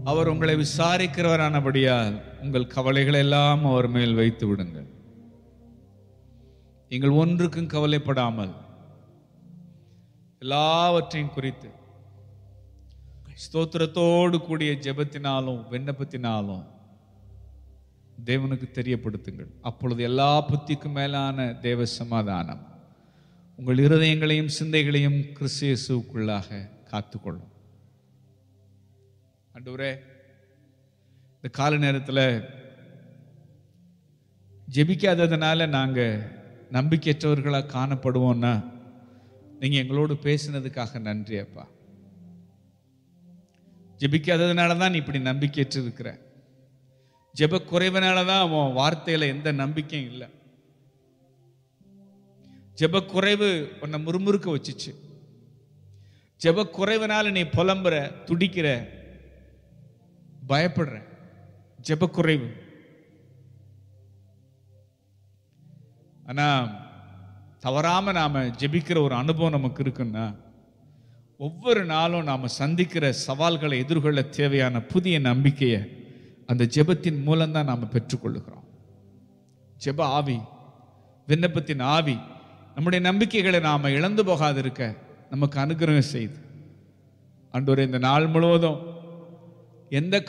அவர் உங்களை விசாரிக்கிறவரானபடியால் உங்கள் கவலைகளை எல்லாம் அவர் மேல் வைத்து விடுங்கள் நீங்கள் ஒன்றுக்கும் கவலைப்படாமல் எல்லாவற்றையும் குறித்து ஸ்தோத்திரத்தோடு கூடிய ஜெபத்தினாலும் விண்ணப்பத்தினாலும் தேவனுக்கு தெரியப்படுத்துங்கள் அப்பொழுது எல்லா புத்திக்கும் மேலான தேவ சமாதானம் உங்கள் இருதயங்களையும் சிந்தைகளையும் கிறிஸ்து இயேசுவுக்குள்ளாக காத்துக்கொள்ளும் ஆண்டவரே இந்த கால நேரத்தில் ஜெபிக்காததுனால நாங்கள் நம்பிக்கையற்றவர்களாக காணப்படுவோம்னா நீங்கள் எங்களோடு பேசினதுக்காக நன்றி அப்பா ஜெபிக்காததுனால தான் நீ இப்படி நம்பிக்கையற்று இருக்கிற ஜெப குறைவனால தான் உன் வார்த்தையில எந்த நம்பிக்கையும் இல்லை ஜெப குறைவு உன்னை முறுமுறுக்க வச்சுச்சு ஜெப குறைவனால நீ புலம்புற துடிக்கிற பயப்படுற ஜெப குறைவு ஆனா தவறாம நாம ஜெபிக்கிற ஒரு அனுபவம் நமக்கு இருக்குன்னா ஒவ்வொரு நாளும் நாம சந்திக்கிற சவால்களை எதிர்கொள்ள தேவையான புதிய நம்பிக்கையை அந்த ஜெபத்தின் மூலம்தான் நாம பெற்றுக்கொள்ளுகிறோம் ஜெப ஆவி விண்ணப்பத்தின் ஆவி நம்முடைய நம்பிக்கைகளை நாம இழந்து போகாதிருக்க நமக்கு அனுகிரகம் செய்து அன்றொரு இந்த நாள் முழுவதும் எந்த